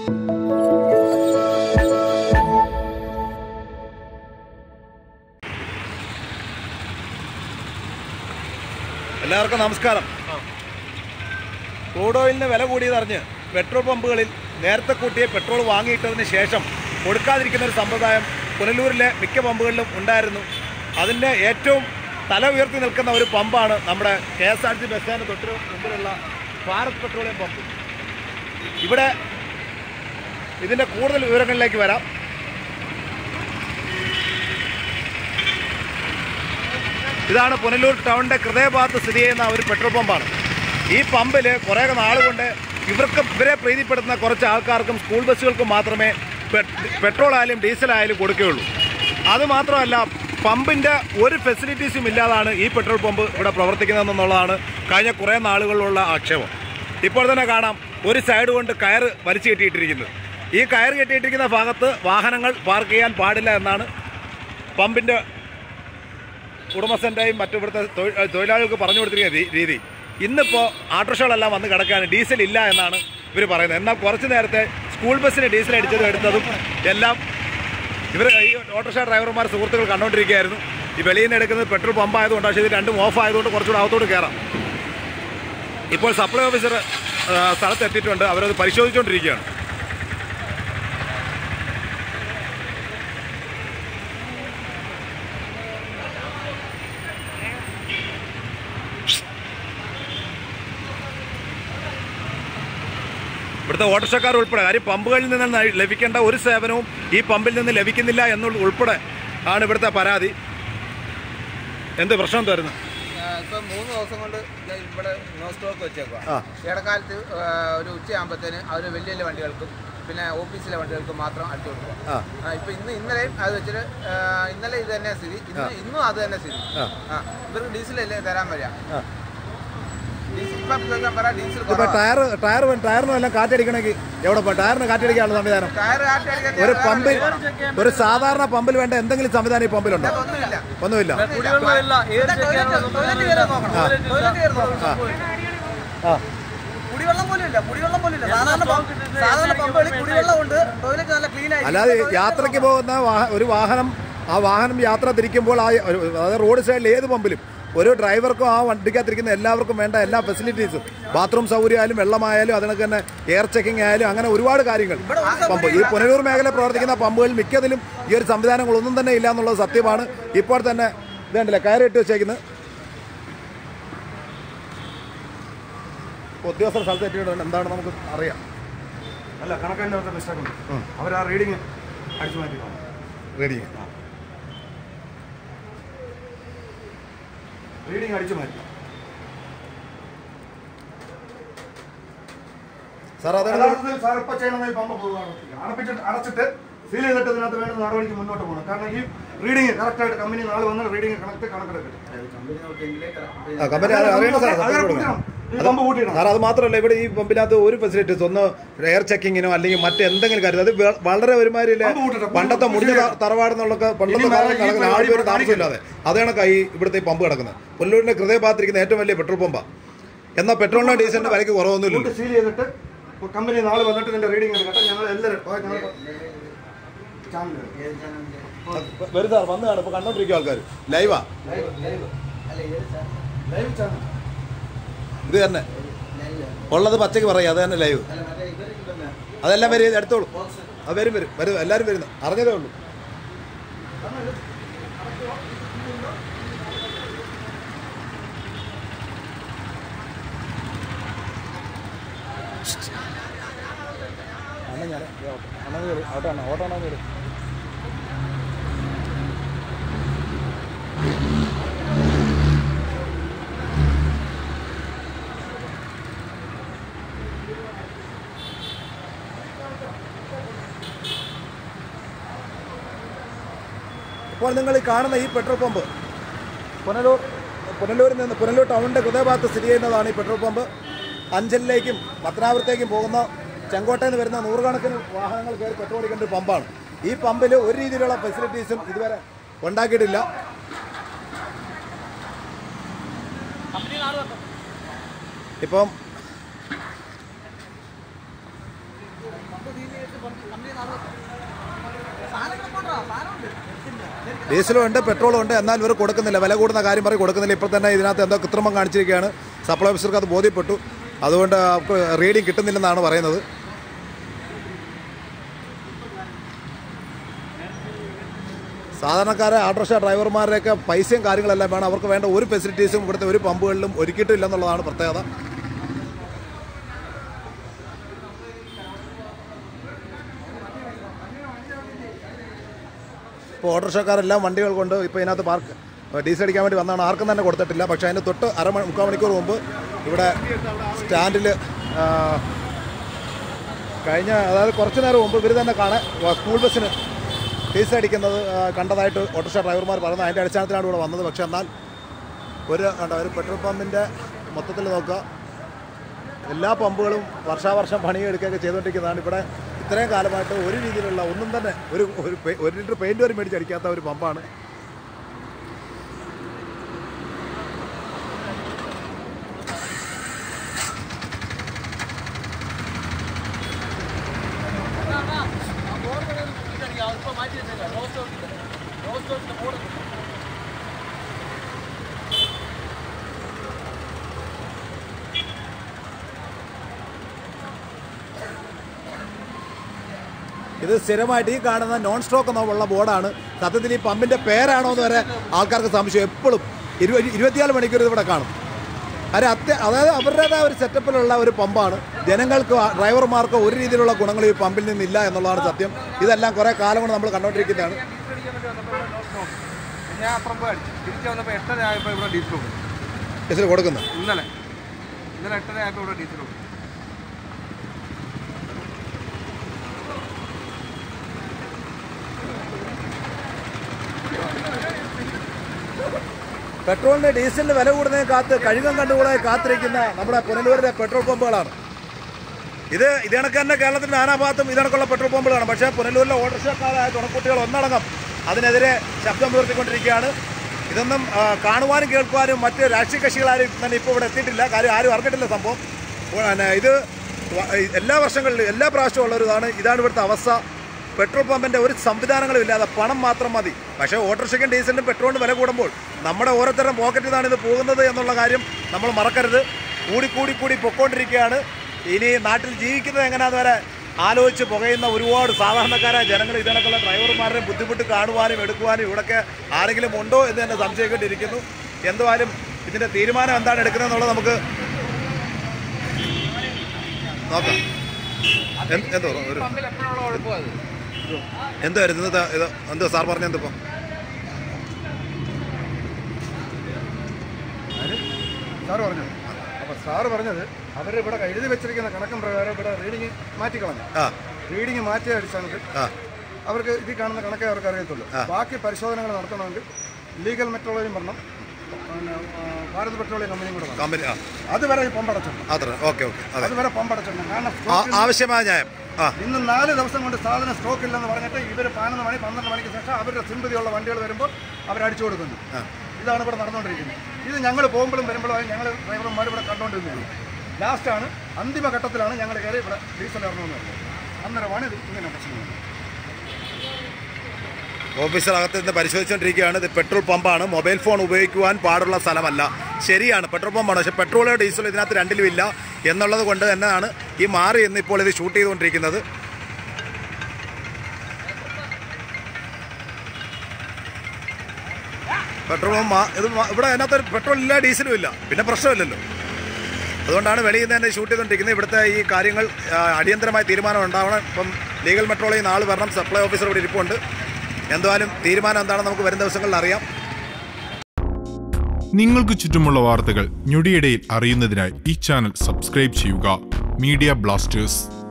എല്ലാവർക്കും നമസ്കാരം ക്രൂഡ് ഓയിലിന് വില കൂടിയതറിഞ്ഞ് പെട്രോൾ പമ്പുകളിൽ നേരത്തെ കൂട്ടിയ പെട്രോൾ വാങ്ങിയിട്ടതിന് ശേഷം കൊടുക്കാതിരിക്കുന്ന ഒരു സമ്പ്രദായം പുനലൂരിലെ മിക്ക പമ്പുകളിലും ഉണ്ടായിരുന്നു അതിൻ്റെ ഏറ്റവും തല ഉയർത്തി നിൽക്കുന്ന ഒരു പമ്പാണ് നമ്മുടെ K S R T bus stand തൊട്ട് മുമ്പിലുള്ള ഭാരത് പെട്രോളിയം പമ്പ് ഇവിടെ ഇതിൻ്റെ കൂടുതൽ വിവരങ്ങളിലേക്ക് വരാം ഇതാണ് പുനലൂർ ടൗണിൻ്റെ ഹൃദയഭാഗത്ത് സ്ഥിതി ചെയ്യുന്ന ഒരു പെട്രോൾ പമ്പാണ് ഈ പമ്പിൽ കുറേ നാളുകൊണ്ട് ഇവർക്ക് ഇവരെ പ്രീതിപ്പെടുത്തുന്ന കുറച്ച് ആൾക്കാർക്കും സ്കൂൾ ബസ്സുകൾക്കും മാത്രമേ പെ- പെട്രോൾ ആയാലും ഡീസൽ ആയാലും കൊടുക്കുകയുള്ളൂ അതുമാത്രമല്ല പമ്പിൻ്റെ ഒരു ഫെസിലിറ്റീസും ഇല്ലാതാണ് ഈ പെട്രോൾ പമ്പ് ഇവിടെ പ്രവർത്തിക്കുന്നതെന്നുള്ളതാണ് കഴിഞ്ഞ കുറേ നാളുകളിലുള്ള ആക്ഷേപം ഇപ്പോൾ തന്നെ കാണാം ഒരു സൈഡ് കൊണ്ട് കയറ് വലിച്ചു കെട്ടിയിട്ടിരിക്കുന്നത് ഈ കയറ് കെട്ടിയിട്ടിരിക്കുന്ന ഭാഗത്ത് വാഹനങ്ങൾ പാർക്ക് ചെയ്യാൻ പാടില്ല എന്നാണ് പമ്പിൻ്റെ ഉടമസ്ഥൻ്റെയും മറ്റു ഇവിടുത്തെ തൊഴി- ഏഹ് തൊഴിലാളികൾക്ക് പറഞ്ഞു കൊടുത്തിരിക്കുന്ന രീ- രീതി ഇന്നിപ്പോൾ ഓട്ടോറിക്ഷകളെല്ലാം വന്ന് കിടക്കുകയാണ് ഡീസൽ ഇല്ല എന്നാണ് ഇവർ പറയുന്നത് എന്നാൽ കുറച്ച് നേരത്തെ സ്കൂൾ ബസ്സിന് ഡീസൽ അടിച്ചതും എടുത്തതും എല്ലാം ഇവർ ഈ ഓട്ടോറിക്ഷ ഡ്രൈവർമാർ സുഹൃത്തുക്കൾ കണ്ടുകൊണ്ടിരിക്കുകയായിരുന്നു ഈ വെളിയിൽ നിന്ന് എടുക്കുന്നത് പെട്രോൾ പമ്പ് ആയതുകൊണ്ട് പക്ഷേ ഇത് രണ്ടും ഓഫ് ആയതുകൊണ്ട് കുറച്ചുകൂടെ അകത്തോട്ട് കയറാം ഇപ്പോൾ സപ്ലൈ ഓഫീസർ ആ, സ്ഥലത്ത് എത്തിയിട്ടുണ്ട് അവരത് പരിശോധിച്ചുകൊണ്ടിരിക്കുകയാണ് ഇവിടുത്തെ ഓട്ടോറിക്ഷക്കാർ ഉൾപ്പെടെ കാര്യം പമ്പുകളിൽ നിന്ന് ന- ലഭിക്കേണ്ട ഒരു സേവനവും ഈ പമ്പിൽ നിന്ന് ലഭിക്കുന്നില്ല എന്നുള്ള ഉൾപ്പെടെ ആണ് ഇവിടുത്തെ പരാതി എന്ത് പ്രശ്നം തരുന്നത് ഇപ്പൊ മൂന്ന് ദിവസം കൊണ്ട് ഇത് ഇവിടെ നോ സ്റ്റോക്ക് വെച്ചേക്കുക ആ. ഇടക്കാലത്ത് ആ, ഒരു ഉച്ചയാകുമ്പോഴത്തേന് അവർ വലിയ വലിയ വണ്ടികൾക്കും പിന്നെ ഓഫീസിലെ വണ്ടികൾക്കും മാത്രം അടിച്ചു കൊടുക്കുക ആ ആ, ഇപ്പൊ ഇന്ന് ഇന്നലെയും അത് വെച്ചിട്ട് ആ, ഇന്നലെ ഇത് തന്നെ സ്ഥിതി ഇന്ന് ഇന്നും അത് തന്നെ സ്ഥിതി ആ. ആ ഇവർക്ക് ഡീസലല്ലേ തരാൻ വരിക ആ. ഡീസൽ ഇപ്പം ചോദിക്കാൻ പറ ഡീസൽ ഇപ്പൊ കുറവാ. ടയർ ടയർ ടയറിനും എല്ലാം കാറ്റടിക്കണമെങ്കിൽ എവിടെ പോയി ടയറിന് കാറ്റടിക്കാനുള്ള സംവിധാനം ടയർ ആട്ടി അടിക്കാൻ ഒരു വേറെ പമ്പിൽ വഴിയില്ല. ഒരു സാധാരണ പമ്പിൽ വേണ്ട എന്തെങ്കിലും സംവിധാനം ഈ പമ്പിലുണ്ടോ ഒന്നുമില്ല ഒന്നുമില്ല കുടിവെള്ളമില്ല ഏത് ഇവിടെ ചെക്കാനുള്ള ടോയ്ലറ്റ് ടോയ്ലറ്റ് കയറി നോക്കണം ടോയ്ലറ്റ് കയറി നോക്കണം ആ കുടിവെള്ളം പോലും ഇല്ല കുടിവെള്ളം പോലും ഇല്ല സാധാരണ പമ്പ് സാധാരണ പമ്പുകളിൽ കുടിവെള്ളം ഉണ്ട് ടോയ്ലറ്റ് നല്ല ക്ലീൻ ആയി അല്ലാതെ യാത്രയ്ക്ക് പോകുന്ന വാഹ- ഒരു വാഹനം ആ വാഹനം യാത്ര തിരിക്കുമ്പോൾ ആ ഒരു- അതായത് റോഡ് സൈഡിൽ ഏത് പമ്പിലും ഒരു ഡ്രൈവർക്കും ആ വണ്ടിക്കകത്തിരിക്കുന്ന എല്ലാവർക്കും വേണ്ട എല്ലാ ഫെസിലിറ്റീസും ബാത്റൂം സൗകര്യമായാലും വെള്ളമായാലും അതിനൊക്കെ തന്നെ എയർ ചെക്കിംഗ് ആയാലും അങ്ങനെ ഒരുപാട് കാര്യങ്ങൾ പമ്പ് ഈ പുനലൂർ മേഖല പ്രവർത്തിക്കുന്ന പമ്പുകളിൽ മിക്കതിലും ഈ ഒരു സംവിധാനങ്ങളൊന്നും തന്നെ ഇല്ല എന്നുള്ളത് സത്യമാണ് ഇപ്പോൾ തന്നെ ഇതുണ്ടല്ലേ കയറിയിട്ട് വെച്ചേക്കുന്നത് ഉദ്യോഗസ്ഥർ സ്ഥലത്ത് എത്തിയിട്ടുണ്ട് എന്താണ് നമുക്ക് അറിയാം അല്ല കണക്കൻ്റെ അകത്ത് മിസ്റ്റേക്ക് ഉണ്ട് അവർ ആ റീഡിങ് അടിച്ചു മാറ്റി കാണും റെഡി റീഡിങ് അടിച്ചു മാറ്റി സാർ അതാണ് യഥാർത്ഥത്തിൽ സാർ ഇപ്പൊ ചെയ്യണമെന്ന് ഈ പമ്പ് പോവുകയാണ് അടപ്പിച്ചിട്ട് അടച്ചിട്ട് സീൽ ചെയ്തിട്ട് ഇതിനകത്ത് വേണ്ട നടപടിക്ക് മുന്നോട്ട് പോകണം കാരണം ഈ റീഡിങ് കറക്റ്റായിട്ട് കമ്പനി നാളെ വന്ന് റീഡിങ് കണക്ട് കണക്കെടുക്കട്ടെ ആ, കമ്പനി അത് അറിയണം സാർ അത് സത്യം കൂട്ടണം. കൊടുക്കണം. ഈ പമ്പ് കൂട്ടിയിടണം സാർ അത് മാത്രമല്ല ഇവിടെ ഈ പമ്പിനകത്ത് ഒരു ഫെസിലിറ്റീസ് ഒന്ന് എയർ ചെക്കിങ്ങിനോ അല്ലെങ്കിൽ മറ്റെന്തെങ്കിലും കാര്യം അത് വെ- വളരെ ഒരുമാതിരി പമ്പ് കൂട്ടട്ടെ. പണ്ടത്തെ മുടിഞ്ഞ ത- തറവാടെന്നുള്ളൊക്കെ പണ്ടത്തെ ഇനി കാലം വേറെ ഈ നടക്കുന്ന പരിപാടി ആളുപേര് കാണിക്കരുത്. താമസമില്ലാതെ അതാണ് കൈ ഇവിടുത്തെ ഈ പമ്പ് കിടക്കുന്നത് പുല്ലൂരിന്റെ ഹൃദയഭാഗത്തിരിക്കുന്ന ഏറ്റവും വലിയ പെട്രോൾ പമ്പാണ് എന്നാൽ പെട്രോളിനും ഡീസലിന്റെ വിലയ്ക്ക് കുറവൊന്നുമില്ല കൂട്ട് സീൽ ചെയ്തിട്ട് കമ്പനി നാളെ വന്നിട്ട് ഇതിന്റെ റീഡിങ് എടുക്കട്ടെ ഞങ്ങൾ എല്ലാവരും ചാനൽ വരും സാർ വന്ന് കാണും ഇപ്പൊ കണ്ടോണ്ടിരിക്കും ആൾക്കാർ ലൈവാ ലൈവ് ചാനൽ ഇത് തന്നെ ഉള്ളത് പച്ചക്ക് പറയാം അത് തന്നെ ലൈവ് അതെല്ലാം വരും എടുത്തോളൂ അത് വരും വരും വരും എല്ലാവരും വരുന്നു അറിഞ്ഞതേ ഉള്ളൂ അണ്ണൻ ഞാൻ അണ്ണൻ കയറി ഓട്ടോ അണ്ണ ഓട്ടോ അണ്ണൻ കയറി ഇപ്പോൾ നിങ്ങൾ ഈ കാണുന്ന ഈ പെട്രോൾ പമ്പ് പുനലൂർ പുനലൂരിൽ നിന്ന് പുനലൂർ ടൗണിൻ്റെ ഹൃദയഭാഗത്ത് സ്ഥിതി ചെയ്യുന്നതാണ് ഈ പെട്രോൾ പമ്പ് അഞ്ചലിലേക്കും പത്തനാപുരത്തേക്കും പോകുന്ന ചെങ്കോട്ടയിൽ നിന്ന് വരുന്ന നൂറുകണക്കിന് വാഹനങ്ങൾ കയറി പെട്രോൾ അടിക്കേണ്ട ഒരു പമ്പാണ് ഈ പമ്പിൽ ഒരു രീതിയിലുള്ള ഫെസിലിറ്റീസും ഇതുവരെ ഉണ്ടാക്കിയിട്ടില്ല ഇപ്പം കമ്പനി നാളെ സാധനം കിടപ്പുണ്ടോ സാധനം ഉണ്ട് ഡീസലും ഉണ്ട് പെട്രോളും ഉണ്ട് എന്നാൽ ഇവർ കൊടുക്കുന്നില്ല വില കൂടുന്ന കാര്യം പറയും കൊടുക്കുന്നില്ല ഇപ്പോൾ തന്നെ ഇതിനകത്ത് എന്തോ കൃത്രിമം കാണിച്ചിരിക്കുകയാണ് സപ്ലൈ ഓഫീസർക്ക് അത് ബോധ്യപ്പെട്ടു അതുകൊണ്ട് അവർക്ക് റീഡിങ് കിട്ടുന്നില്ലെന്നാണ് പറയുന്നത് സാധാരണക്കാരെ ഓട്ടോറിക്ഷ ഡ്രൈവർമാരുടെയൊക്കെ പൈസയും കാര്യങ്ങളെല്ലാം വേണം അവർക്ക് വേണ്ട ഒരു ഫെസിലിറ്റീസും ഇവിടുത്തെ ഒരു പമ്പുകളിലും ഒരുക്കിയിട്ടില്ല എന്നുള്ളതാണ് പ്രത്യേകത ഇപ്പോൾ ഓട്ടോറിക്ഷക്കാരെല്ലാം വണ്ടികൾ കൊണ്ട് ഇപ്പോൾ ഇതിനകത്ത് പാർക്ക് ഡീസൽ അടിക്കാൻ വേണ്ടി വന്നതാണ് ആർക്കും തന്നെ കൊടുത്തിട്ടില്ല പക്ഷേ അതിന് തൊട്ട് അരമണി മുക്കാൽ മണിക്കൂർ മുമ്പ് ഇവിടെ സ്റ്റാൻഡിൽ കഴിഞ്ഞ അതായത് കുറച്ച് നേരം മുമ്പ് ഇവർ തന്നെ കാണാൻ സ്കൂൾ ബസ്സിന് ഡീസൽ അടിക്കുന്നത് ആ, കണ്ടതായിട്ട് ഓട്ടോറിക്ഷ ഡ്രൈവർമാർ പറയുന്നത് അതിൻ്റെ അടിസ്ഥാനത്തിലാണ് ഇവിടെ വന്നത് പക്ഷേ എന്നാൽ ഒരു കണ്ട ഒരു പെട്രോൾ പമ്പിൻ്റെ മൊത്തത്തിൽ നോക്കുക എല്ലാ പമ്പുകളും വർഷാവർഷം പണിയെടുക്കുകയൊക്കെ ചെയ്തുകൊണ്ടിരിക്കുന്നതാണ് ഇവിടെ ഇത്രയും കാലമായിട്ട് ഒരു രീതിയിലുള്ള ഒന്നും തന്നെ ഒരു ഒരു പെ- ഒരു ലിറ്റർ പെയിൻറ് വരെ മേടിച്ചടിക്കാത്ത ഒരു പമ്പാണ് ഇത് സ്ഥിരമായിട്ട് ഈ കാണുന്ന നോൺ സ്റ്റോക്ക് എന്നുള്ള ബോർഡാണ് സത്യത്തിൽ ഈ പമ്പിൻ്റെ പേരാണോ എന്ന് വരെ ആൾക്കാർക്ക് സംശയം എപ്പോഴും ഇരുപത് ഇരുപത്തിനാല് മണിക്കൂർ ഇത് ഇവിടെ കാണും അത് അത്യ അതായത് അവരുടേതായ ഒരു സെറ്റപ്പിലുള്ള ഒരു പമ്പാണ് ജനങ്ങൾക്ക് ഡ്രൈവർമാർക്ക് ഒരു രീതിയിലുള്ള ഗുണങ്ങൾ ഈ പമ്പിൽ നിന്നില്ല എന്നുള്ളതാണ് സത്യം ഇതെല്ലാം കുറേ കാലം കൊണ്ട് നമ്മൾ കണ്ടുകൊണ്ടിരിക്കുന്നതാണ് ഞാൻ അപ്പുറം പോയി അടിച്ചു തിരിച്ചു വന്നപ്പോൾ എട്ടര ആയപ്പോൾ ഇവിടെ ഡീസൽ കൊടുക്കും ഡീസൽ കൊടുക്കുന്നത് ഇന്നലെ ഇന്നലെ എട്ടര ആയപ്പോൾ ഇവിടെ ഡീസൽ കൊടുക്കും പെട്രോളിന് ഡീസലിന് വില കൂടുന്നതിന് കാത്ത് കഴുകം കണ്ടുകൂടാതെ കാത്തിരിക്കുന്ന നമ്മുടെ പുനലൂരിലെ പെട്രോൾ പമ്പുകളാണ് ഇത് ഇത് കണക്ക് തന്നെ കേരളത്തിന്റെ നാനാഭാഗത്തും ഇതണക്കുള്ള പെട്രോൾ പമ്പുകളാണ് പക്ഷേ പുനലൂരിലെ ഓട്ടോറിക്ഷക്കാരായ തുണക്കുട്ടികൾ ഒന്നടങ്കം അതിനെതിരെ ശബ്ദം ഉയർത്തിക്കൊണ്ടിരിക്കുകയാണ് ഇതൊന്നും ആ, കാണുവാനും കേൾക്കുവാനും മറ്റ് രാഷ്ട്രീയ കക്ഷികളാരും തന്നെ ഇപ്പോൾ ഇവിടെ എത്തിയിട്ടില്ല കാര്യം ആരും അറിഞ്ഞിട്ടില്ല സംഭവം പിന്നെ ഇത് വ- എല്ലാ വർഷങ്ങളിലും എല്ലാ പ്രാവശ്യവും ഉള്ള ഒരു ഇതാണ് ഇതാണ് ഇവിടുത്തെ അവസ്ഥ പെട്രോൾ പമ്പിന്റെ ഒരു സംവിധാനങ്ങളും ഇല്ലാതെ പണം മാത്രം മതി പക്ഷേ ഓട്ടോറിക്ഷയ്ക്കും ഡീസലിനും പെട്രോളിന് വില കൂടുമ്പോൾ നമ്മുടെ ഓരോരുത്തരും പോക്കറ്റിൽ നിന്നാണ് ഇത് പോകുന്നത് എന്നുള്ള കാര്യം നമ്മൾ മറക്കരുത് കൂടി കൂടി കൂടി പൊക്കോണ്ടിരിക്കുകയാണ് ഇനി നാട്ടിൽ ജീവിക്കുന്നത് എങ്ങനെയാന്ന് വരെ ആലോചിച്ച് പുകയുന്ന ഒരുപാട് സാധാരണക്കാരായ ജനങ്ങൾ ഇതിനൊക്കെയുള്ള ഡ്രൈവർമാരുടെ ബുദ്ധിമുട്ട് കാണുവാനും എടുക്കുവാനും ഇവിടെയൊക്കെ ആരെങ്കിലും ഉണ്ടോ എന്ന് തന്നെ സംശയിക്കേണ്ടിയിരിക്കുന്നു എന്തുവായാലും ഇതിന്റെ തീരുമാനം എന്താണ് എടുക്കുന്നത് എന്നുള്ളത് നമുക്ക് നോക്കാം എന്ത്- എന്തോ ഒരു പമ്പിൽ എപ്പോഴുള്ള കുഴപ്പം അത് എന്തായിരുന്നു ഇത് ഇത് എന്തോ സാർ പറഞ്ഞ എന്തിപ്പോ സാറ് പറഞ്ഞത് അപ്പോൾ സാറ് പറഞ്ഞത് അവർ ഇവിടെ എഴുതി വെച്ചിരിക്കുന്ന കണക്കും പ്രകാരം ഇവിടെ റീഡിങ് മാറ്റിക്കളഞ്ഞു ആ റീഡിങ് മാറ്റിയ അടിസ്ഥാനത്തിൽ ആ അവർക്ക് ഇത് കാണുന്ന കണക്കേ അവർക്ക് അറിയത്തുള്ളൂ ബാക്കി പരിശോധനകൾ നടത്തണമെങ്കിൽ ലീഗൽ മെട്രോളജിയും വരണം പിന്നെ ആ, ഭാരത് പെട്രോളിയം കമ്പനിയും കൂടെ വരണം കമ്പനി ആ അതുവരെ ഈ പമ്പ് അടച്ചിട്ടുണ്ട് അത്ര ഓക്കെ ഓക്കെ അതെ അതുവരെ പമ്പ് അടച്ചിട്ടുണ്ട് കാരണം ആ- സ്റ്റോക്ക് ആവശ്യമായ ന്യായം ആ ഇന്ന് നാല് ദിവസം കൊണ്ട് സാധനം സ്റ്റോക്ക് ഇല്ലെന്ന് പറഞ്ഞിട്ട് ഇവർ പതിനൊന്ന് മണി പന്ത്രണ്ട് മണിക്ക് ശേഷം അവരുടെ സിമ്പതിയുള്ള വണ്ടികൾ വരുമ്പോൾ അവർ അടിച്ചു കൊടുക്കുന്നു ഇതാണ് ഇവിടെ നടന്നുകൊണ്ടിരിക്കുന്നത് ഇത് ഞങ്ങൾ പോകുമ്പോഴും വരുമ്പോഴും ഞങ്ങൾ ഡ്രൈവർമാർ ഇവിടെ കണ്ടുകൊണ്ടിരുന്നത് ലാസ്റ്റാണ് അന്തിമ ഘട്ടത്തിലാണ് ഞങ്ങൾ കയറി ഇവിടെ ഡീസൽ ഇറങ്ങുമെന്ന് പറഞ്ഞത് അന്നേരമാണ് ഇത് ഇങ്ങനെ പ്രശ്നം വന്നത്. ഓഫീസർ അകത്ത് നിന്ന് പരിശോധിച്ചുകൊണ്ടിരിക്കുകയാണ് ഇത് പെട്രോൾ പമ്പാണ് മൊബൈൽ ഫോൺ ഉപയോഗിക്കുവാൻ പാടുള്ള സ്ഥലമല്ല ശരിയാണ് പെട്രോൾ പമ്പാണ് പക്ഷേ പെട്രോളോ ഡീസലോ ഇതിനകത്ത് രണ്ടിലും ഇല്ല എന്നുള്ളത് കൊണ്ട് തന്നെയാണ് ഈ മാറി എന്ന് ഇപ്പോൾ ഇത് ഷൂട്ട് ചെയ്തുകൊണ്ടിരിക്കുന്നത് പെട്രോൾ പമ്പ് മാ- ഇത് മാ- ഇവിടെ അതിനകത്ത് ഒരു പെട്രോൾ ഇല്ല ഡീസലും ഇല്ല പിന്നെ പ്രശ്നമില്ലല്ലോ അതുകൊണ്ടാണ് വെളിയിൽ നിന്ന് തന്നെ ഷൂട്ട് ചെയ്തുകൊണ്ടിരിക്കുന്നത് ഇവിടുത്തെ ഈ കാര്യങ്ങൾ ആ, അടിയന്തരമായ തീരുമാനം ഉണ്ടാവണം ഇപ്പം ലീഗൽ മെട്രോളിൽ നാളെ വരണം സപ്ലൈ ഓഫീസർ ഇവിടെ ഇരിപ്പുണ്ട് എന്തായാലും തീരുമാനം എന്താണെന്ന് നമുക്ക് വരും ദിവസങ്ങളിൽ അറിയാം നിങ്ങൾക്ക് ചുറ്റുമുള്ള വാർത്തകൾ ഞൊടിയിടയിൽ അറിയുന്നതിനായി ഈ ചാനൽ സബ്സ്ക്രൈബ് ചെയ്യുക മീഡിയ ബ്ലാസ്റ്റേഴ്സ്